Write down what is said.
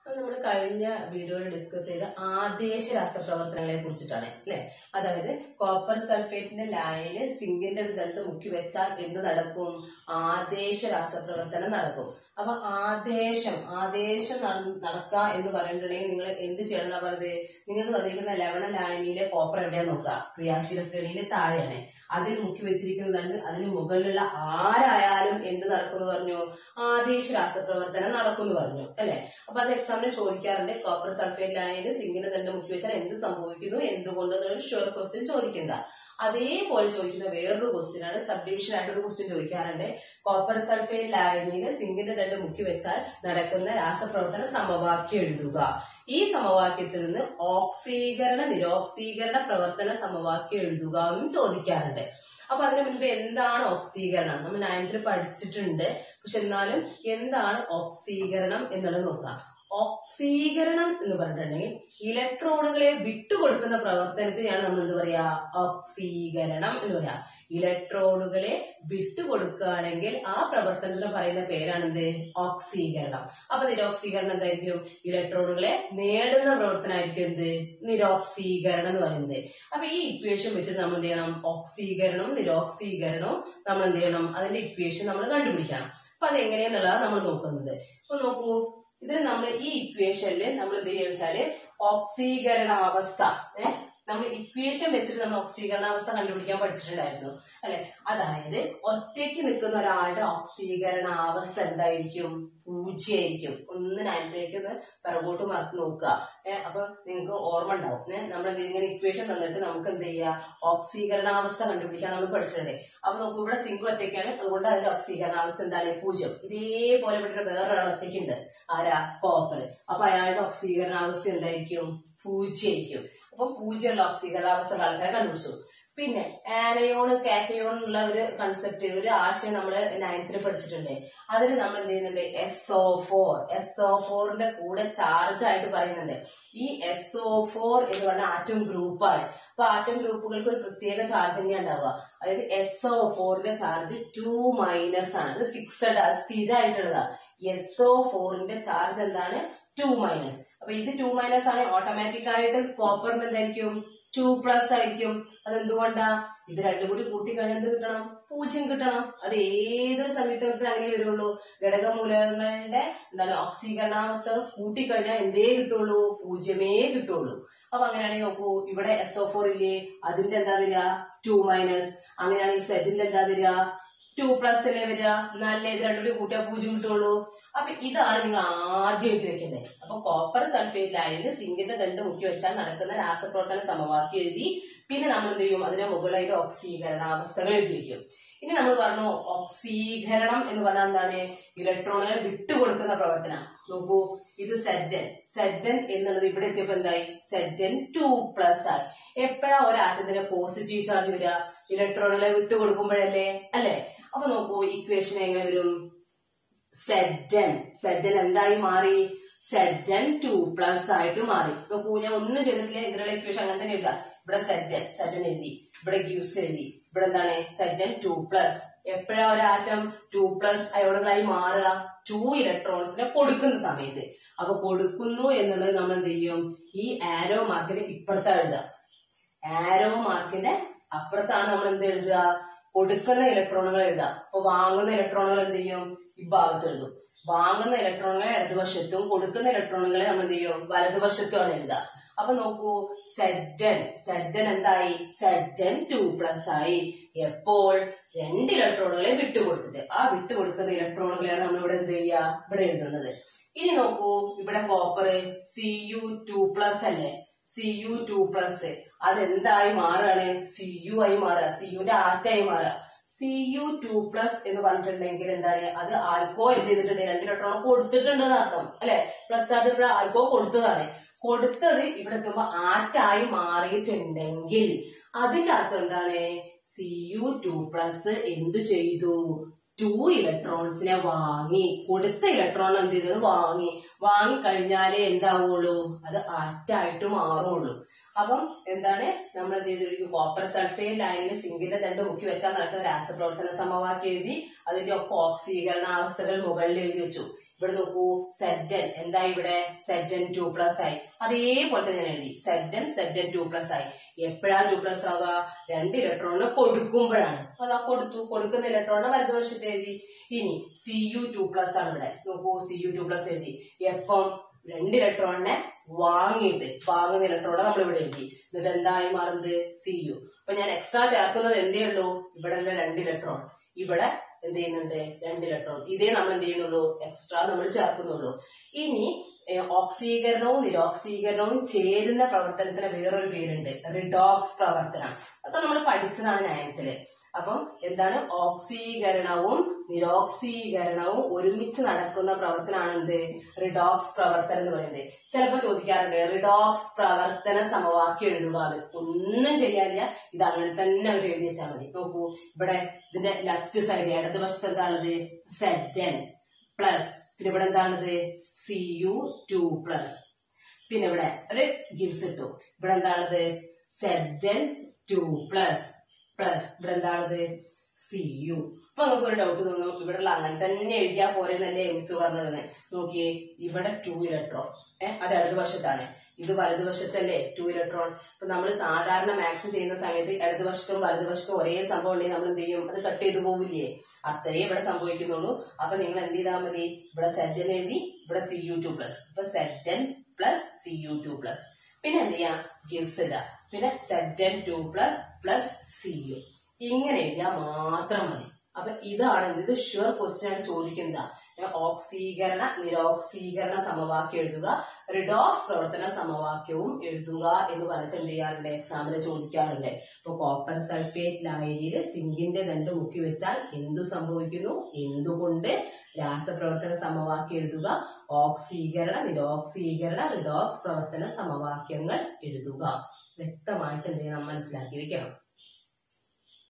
നമ്മൾ കഴിഞ്ഞ വീഡിയോയിൽ ഡിസ്കസ് ചെയ്ത ആദേശ രാസപ്രവർത്തനങ്ങളെ കുറിച്ചിട്ടാണ് അല്ലെ അതായത് കോപ്പർ സൾഫേറ്റിന്റെ ലായനിൽ സിങ്കിന്റെ ഒരു ദണ്ട് മുക്കി വെച്ചാൽ എന്ത് നടക്കും ആദേശ രാസപ്രവർത്തനം നടക്കും അപ്പൊ ആദേശം ആദേശം നട- നടക്കുക എന്ന് പറഞ്ഞിട്ടുണ്ടെങ്കിൽ നിങ്ങൾ എന്ത് ചെയ്യണം എന്നാ പറഞ്ഞത് നിങ്ങൾക്ക് തന്നിരിക്കുന്ന ലവണ ലായനിയിലെ കോപ്പർ എവിടെയാ നോക്കുക ക്രിയാശീല ശ്രേണിയിലെ താഴെയാണ് അതിൽ മുക്കി വെച്ചിരിക്കുന്നതാണ് അതിന് മുകളിലുള്ള ആരായാലും എന്ത് നടക്കുമെന്ന് പറഞ്ഞു ആദേശ രാസപ്രവർത്തനം നടക്കുമെന്ന് പറഞ്ഞു അല്ലെ അപ്പൊ അത് എക്സാമിന് ചോദിക്കാറുണ്ട് കോപ്പർ സൾഫേറ്റ് ലായനിൽ സിങ്കിന്റെ തന്നെ മുക്കി വെച്ചാൽ എന്ത് സംഭവിക്കുന്നു എന്തുകൊണ്ട് എന്നൊരു ഷുവർ ക്വസ്റ്റ്യൻ ചോദിക്കുന്ന അതേപോലെ ചോദിക്കുന്ന വേറൊരു ക്വസ്റ്റ്യൻ ആണ് സബ് ഡിവിഷൻ ആയിട്ടൊരു ക്വസ്റ്റ്യൻ ചോദിക്കാറുണ്ട് കോപ്പർ സൾഫേറ്റ് ലായനിയിൽ സിങ്കിന്റെ തന്നെ മുക്കി വെച്ചാൽ നടക്കുന്ന രാസപ്രവർത്തന സമവാക്യം എഴുതുക ഈ സമവാക്യത്തിൽ നിന്ന് ഓക്സീകരണ നിരോക്സീകരണ പ്രവർത്തന സമവാക്യം എഴുതുക എന്നും ചോദിക്കാറുണ്ട് അപ്പൊ അതിനു മുൻപ് എന്താണ് ഓക്സീകരണം നമ്മൾ നയൻത്തിൽ പഠിച്ചിട്ടുണ്ട് പക്ഷെ എന്നാലും എന്താണ് ഓക്സീകരണം എന്നുള്ളത് നോക്കുക ഓക്സീകരണം എന്ന് പറഞ്ഞിട്ടുണ്ടെങ്കിൽ ഇലക്ട്രോണുകളെ വിട്ടുകൊടുക്കുന്ന പ്രവർത്തനത്തിനെയാണ് നമ്മൾ എന്ത് പറയാ ഓക്സീകരണം എന്ന് പറയാ ഇലക്ട്രോണുകളെ വിട്ടുകൊടുക്കുകയാണെങ്കിൽ ആ പ്രവർത്തനത്തിന് പറയുന്ന പേരാണെന്ത് ഓക്സീകരണം അപ്പൊ നിരോക്സീകരണം എന്തായിരിക്കും ഇലക്ട്രോണുകളെ നേടുന്ന പ്രവർത്തനമായിരിക്കും എന്ത് നിരോക്സീകരണം എന്ന് പറയുന്നത് അപ്പൊ ഈ ഇക്വേഷൻ വെച്ചിട്ട് നമ്മൾ എന്ത് ചെയ്യണം ഓക്സീകരണവും നിരോക്സീകരണവും നമ്മൾ എന്ത് ചെയ്യണം അതിന്റെ ഇക്വേഷൻ നമ്മൾ കണ്ടുപിടിക്കണം അപ്പൊ അത് എങ്ങനെയാന്നുള്ളതാണ് നമ്മൾ നോക്കുന്നത് അപ്പൊ നോക്കൂ ഇതിൽ നമ്മൾ ഈ ഇക്വേഷനിൽ നമ്മൾ എന്ത് ചെയ്യുക വെച്ചാല് ഓക്സീകരണാവസ്ഥ ഏഹ് നമ്മൾ ഇക്വേഷൻ വെച്ചിട്ട് നമ്മൾ ഓക്സീകരണാവസ്ഥ കണ്ടുപിടിക്കാൻ പഠിച്ചിട്ടുണ്ടായിരുന്നു അല്ലെ അതായത് ഒറ്റയ്ക്ക് നിൽക്കുന്ന ഒരാളുടെ ഓക്സീകരണാവസ്ഥ എന്തായിരിക്കും പൂജ്യമായിരിക്കും ഒന്ന് നയനത്തിലേക്ക് ഒന്ന് പിറകോട്ട് മറത്ത് നോക്കുക ഏഹ് അപ്പൊ നിങ്ങൾക്ക് ഓർമ്മ ഉണ്ടാവും ഏഹ് നമ്മൾ ഇങ്ങനെ ഇക്വേഷൻ തന്നിട്ട് നമുക്ക് എന്ത് ചെയ്യുക ഓക്സീകരണാവസ്ഥ കണ്ടുപിടിക്കാൻ നമ്മൾ പഠിച്ചിട്ടുണ്ട് അപ്പൊ നോക്കൂ ഇവിടെ സിങ്ക് ഒറ്റയ്ക്കാണ് അതുകൊണ്ട് അതിന്റെ ഓക്സീകരണാവസ്ഥ എന്താണ് പൂജ്യം ഇതേപോലെ ഇവിടെ വേറൊരാൾ ഒറ്റയ്ക്കുണ്ട് ആരാ കോപ്പർ അപ്പൊ അയാളുടെ ഓക്സീകരണാവസ്ഥ എന്തായിരിക്കും പൂജ്യമായിരിക്കും അപ്പൊ പൂജ്യമുള്ള ഓക്സീകരണാവസ്ഥ ആൾക്കാരെ കണ്ടുപിടിച്ചു പിന്നെ ആനയോൺ കാറ്റയോൺ ഉള്ള ഒരു കൺസെപ്റ്റ് ഒരു ആശയം നമ്മൾ നയൻത്തിൽ പഠിച്ചിട്ടുണ്ട് അതിൽ നമ്മൾ എന്ത് ചെയ്യുന്നുണ്ട് S O four S O ഫോറിന്റെ കൂടെ ചാർജ് ആയിട്ട് പറയുന്നുണ്ട് ഈ എസ് ഒ ഫോർ എന്ന് പറഞ്ഞ ആറ്റം ഗ്രൂപ്പാണ് അപ്പൊ ആറ്റം ഗ്രൂപ്പുകൾക്ക് ഒരു പ്രത്യേക ചാർജ് തന്നെയാണ് ഉണ്ടാവുക അതായത് എസ് ഒ ഫോറിന്റെ ചാർജ് ടു മൈനസ് ആണ് ഇത് ഫിക്സഡ് സ്ഥിരമായിട്ടുള്ളതാണ് എസ് ഒ ഫോറിന്റെ ചാർജ് എന്താണ് ടു മൈനസ് അപ്പൊ ഇത് ടു മൈനസ് ആണ് ഓട്ടോമാറ്റിക് ആയിട്ട് കോപ്പറിന് എന്തായിരിക്കും ടു പ്ലസ് ആയിരിക്കും അതെന്തുകൊണ്ടാ ഇത് രണ്ടും കൂടി കൂട്ടിക്കഴിഞ്ഞാൽ എന്ത് കിട്ടണം പൂജ്യം കിട്ടണം അത് ഏതൊരു സംയുക്തത്തിൽ അങ്ങനെ വരുള്ളൂ ഘടകമൂലകങ്ങളുടെ എന്താണ് ഓക്സീകരണാവസ്ഥ കൂട്ടിക്കഴിഞ്ഞാൽ എന്തേ കിട്ടുള്ളൂ പൂജ്യമേ കിട്ടുള്ളൂ അപ്പൊ അങ്ങനെയാണെങ്കിൽ നോക്കൂ ഇവിടെ എസ് ഒ ഫോർ ഇല്ലേ അതിന്റെ എന്താ വരിക ടു മൈനസ് അങ്ങനെയാണെങ്കിൽ സെറ്റിന്റെ എന്താ വരിക ടു പ്ലസ് അല്ലേ വരിക എന്നാലേ ഇത് രണ്ടും കൂടി കൂട്ടിയാൽ പൂജ്യം കിട്ടുള്ളൂ അപ്പൊ ഇതാണ് നിങ്ങൾ ആദ്യം എഴുതി വെക്കേണ്ടത് അപ്പൊ കോപ്പർ സൾഫേറ്റ് ലായനിൽ സിങ്കിന്റെ ദണ്ട് മുക്കി വെച്ചാൽ നടക്കുന്ന രാസപ്രവർത്തന സമവാക്യം എഴുതി പിന്നെ നമ്മൾ എന്ത് ചെയ്യും അതിന്റെ മുകളിലായിട്ട് ഓക്സീകരണാവസ്ഥകൾ എഴുതി വെക്കും ഇനി നമ്മൾ പറഞ്ഞു ഓക്സീകരണം എന്ന് പറഞ്ഞാൽ എന്താണ് ഇലക്ട്രോണുകൾ വിട്ടുകൊടുക്കുന്ന പ്രവർത്തനം നോക്കൂ ഇത് സെഡൻ സെഡൻ എന്നുള്ളത് ഇവിടെ എത്തിയപ്പോ എന്തായി സെഡൻ ടു പ്ലസ് ആയി എപ്പോഴാ ഒരു ആറ്റത്തിന്റെ പോസിറ്റീവ് ചാർജ് വരിക ഇലക്ട്രോണുകളെ വിട്ടുകൊടുക്കുമ്പോഴല്ലേ അല്ലെ അപ്പൊ നോക്കൂ ഇക്വേഷൻ എങ്ങനെ വരും സെഡൻ സെഡൻ എന്തായി മാറി സെഡൻ ടു പ്ലസ് ആയിട്ട് മാറി നോക്കൂ ഞാൻ ഒന്നും ചെയ്തിട്ടില്ല ഇതിലുള്ള ഇക്വേഷൻ അങ്ങനെ തന്നെ എഴുതാം ഇവിടെ സെഡൻ സെഡൻ എഴുതി ഇവിടെ ഗ്യൂസ് എഴുതി ഇവിടെ എന്താണ് സെഡൻ ടു പ്ലസ് എപ്പോഴാ ഒരു ആറ്റം ടു പ്ലസ് അയോഡുകളായി മാറുക ടു ഇലക്ട്രോൺസിനെ കൊടുക്കുന്ന സമയത്ത് അപ്പൊ കൊടുക്കുന്നു എന്നുള്ളത് നമ്മൾ എന്ത് ചെയ്യും ഈ ആരോ മാർക്കിന് ഇപ്പുറത്താ എഴുതുക ആരോ മാർക്കിന്റെ അപ്പുറത്താണ് നമ്മൾ എന്ത് എഴുതുക കൊടുക്കുന്ന ഇലക്ട്രോണുകൾ എഴുതുക അപ്പൊ വാങ്ങുന്ന ഇലക്ട്രോണുകൾ എന്ത് ചെയ്യും ഈ ഭാഗത്ത് എഴുതും വാങ്ങുന്ന ഇലക്ട്രോണുകളെ ഇടതുവശത്തും കൊടുക്കുന്ന ഇലക്ട്രോണുകളെ നമ്മൾ എന്ത് ചെയ്യും വലതുവശത്തുമാണ് എഴുതുക അപ്പൊ നോക്കൂ സെഡൻ സെഡൻ എന്തായി സെഡൻ ടു പ്ലസ് ആയി എപ്പോൾ രണ്ട് ഇലക്ട്രോണുകളെ വിട്ടുകൊടുത്തിട്ട് ആ വിട്ടുകൊടുക്കുന്ന ഇലക്ട്രോണുകളെയാണ് നമ്മൾ ഇവിടെ എന്ത് ചെയ്യുക ഇവിടെ എഴുതുന്നത് ഇനി നോക്കൂ ഇവിടെ copper C U two plus അല്ലേ സി യു ടു പ്ലസ് അതെന്തായി മാറുകയാണ് സി യു ആയി മാറുക സി യുന്റെ ആറ്റായി മാറുക സി യു ടു പ്ലസ് എന്ന് പറഞ്ഞിട്ടുണ്ടെങ്കിൽ എന്താണ് അത് ആർക്കോ എന്ത് ചെയ്തിട്ടുണ്ട് രണ്ട് ഇലക്ട്രോൺ കൊടുത്തിട്ടുണ്ട് അർത്ഥം അല്ലെ പ്ലസ് ചാർജ് ഇവിടെ ആർക്കോ കൊടുത്തതാണ് കൊടുത്തത് ഇവിടെ എത്തുമ്പോ ആറ്റായി മാറിയിട്ടുണ്ടെങ്കിൽ അതിന്റെ അർത്ഥം എന്താണ് സി യു ടു പ്ലസ് എന്ത് ചെയ്തു ടു ഇലക്ട്രോൺസിനെ വാങ്ങി കൊടുത്ത ഇലക്ട്രോൺ എന്ത് ചെയ്തത് വാങ്ങി വാങ്ങി കഴിഞ്ഞാലേ എന്താവുള്ളൂ അത് ആറ്റായിട്ട് മാറുള്ളൂ അപ്പം എന്താണ് നമ്മൾ എന്ത് ചെയ്തിരിക്കും കോപ്പർ സൾഫേറ്റ് ലൈനിൽ സിങ്കിന്റെ രണ്ട് മുക്കി വെച്ചാൽ നടക്കുന്ന രാസപ്രവർത്തന സമവാക്യം എഴുതി അതിന്റെ ഒക്കെ ഓക്സീകരണാവസ്ഥകൾ മുകളിൽ എഴുതി വെച്ചു ഇവിടെ നോക്കൂ സെഡൻ എന്താ ഇവിടെ സെഡൻ ടു പ്ലസ് ആയി അതേപോലെ തന്നെ ഞാൻ എഴുതി സെഡൻ സെഡൻ ടു പ്ലസ് ആയി എപ്പോഴാണ് ടു പ്ലസ് ആവുക രണ്ട് ഇലക്ട്രോണിനെ കൊടുക്കുമ്പോഴാണ് അതാ കൊടുത്തു കൊടുക്കുന്ന ഇലക്ട്രോണിനെ വലതുവശത്ത് എഴുതി ഇനി സി യു ടു പ്ലസ് ആണ് ഇവിടെ നോക്കൂ സി യു ടു പ്ലസ് എഴുതി എപ്പം രണ്ട് ഇലക്ട്രോണിനെ വാങ്ങിയിട്ട് വാങ്ങുന്ന ഇലക്ട്രോണെ നമ്മൾ ഇവിടെ എഴുതി എന്നിട്ട് എന്തായി മാറുന്നത് സി യു അപ്പൊ ഞാൻ എക്സ്ട്രാ ചേർക്കുന്നത് എന്തേ ഉള്ളൂ ഇവിടെ ഉള്ള രണ്ട് ഇലക്ട്രോൺ ഇവിടെ എന്ത് ചെയ്യുന്നുണ്ട് രണ്ട് ഇലക്ട്രോൺ ഇതേ നമ്മൾ എന്ത് ചെയ്യുന്നുള്ളൂ എക്സ്ട്രാ നമ്മൾ ചേർക്കുന്നുള്ളൂ ഇനി ഏഹ്, ഓക്സീകരണവും നിരോക്സീകരണവും ചേരുന്ന പ്രവർത്തനത്തിന് വേറൊരു പേരുണ്ട് റിഡോക്സ് പ്രവർത്തനം അതൊക്കെ നമ്മൾ പഠിച്ചതാണ് നയനത്തില് അപ്പം എന്താണ് ഓക്സീകരണവും നിരോക്സീകരണവും ഒരുമിച്ച് നടക്കുന്ന പ്രവർത്തനമാണ് എന്ത് റിഡോക്സ് പ്രവർത്തനം എന്ന് പറയുന്നത് ചിലപ്പോ ചോദിക്കാറുണ്ട് റിഡോക്സ് പ്രവർത്തന സമവാക്യം എഴുതുക അത് ഒന്നും ചെയ്യാനില്ല ഇത് അങ്ങനെ തന്നെ അവർ എഴുതി വെച്ചാൽ മതി നോക്കൂ ഇവിടെ ഇതിന്റെ ലെഫ്റ്റ് സൈഡ് ഇടതുവശത്ത് എന്താണത് സെറ്റൻ പ്ലസ് പിന്നെ ഇവിടെ എന്താണത് സി യു ടു പ്ലസ് പിന്നെ ഇവിടെ ഒരു ഗിബ്സ് ഇട്ടു ഇവിടെ എന്താണത് സെഡൻ ടു പ്ലസ് പ്ലസ് ഇവിടെ എന്താണത് സി യു അപ്പൊ നിങ്ങൾക്ക് ഒരു ഡൗട്ട് തോന്നും ഇവിടെ ഉള്ള അങ്ങനെ തന്നെ എഴുതിയാ പോരെ എന്നല്ലേ മിസ് പറഞ്ഞതെന്ന് നോക്കിയേ ഇവിടെ ടു ഇലക്ട്രോൺ ഏഹ് അത് ഇടതുവശത്താണ് ഇത് വലതുവശത്തല്ലേ ടു ഇലക്ട്രോൺ ഇപ്പൊ നമ്മൾ സാധാരണ മാത്സ് ചെയ്യുന്ന സമയത്ത് ഇടതുവശത്തും വലതുവശത്തും ഒരേ സംഭവം ഉണ്ടെങ്കിൽ നമ്മൾ എന്ത് ചെയ്യും അത് കട്ട് ചെയ്തു പോവില്ലേ അത്രേ ഇവിടെ സംഭവിക്കുന്നുള്ളൂ അപ്പൊ നിങ്ങൾ എന്ത് ചെയ്താൽ മതി ഇവിടെ സെറ്റൻ എഴുതി ഇവിടെ സി യു ടു പ്ലസ് ഇപ്പൊ സെറ്റൻ plus C U two plus പിന്നെ എന്ത് ചെയ്യാം ഗിവ്സ് ഇടുക പിന്നെ സെറ്റൻ two plus plus C U ഇങ്ങനെ എഴുതിയാൽ മാത്രം മതി അപ്പൊ ഇതാണ് ഇത് ഷുവർ ക്വസ്റ്റ്യൻ ആണ് ചോദിക്കുന്നത് ഏ, ഓക്സീകരണ നിരോക്സീകരണ സമവാക്യം എഴുതുക റിഡോക്സ് പ്രവർത്തന സമവാക്യവും എഴുതുക എന്ന് പറഞ്ഞിട്ട് എന്ത് ചെയ്യാറുണ്ട് എക്സാമിന് ചോദിക്കാറുണ്ട് ഇപ്പൊ കോപ്പർ സൾഫേറ്റ് ലായനിയിൽ സിങ്കിന്റെ രണ്ട് മുക്കി വെച്ചാൽ എന്തു സംഭവിക്കുന്നു എന്തുകൊണ്ട് രാസപ്രവർത്തന സമവാക്യം എഴുതുക ഓക്സീകരണ നിരോക്സീകരണ റിഡോക്സ് പ്രവർത്തന സമവാക്യങ്ങൾ എഴുതുക വ്യക്തമായിട്ട് എന്ത് ചെയ്യണം മനസ്സിലാക്കി വെക്കണം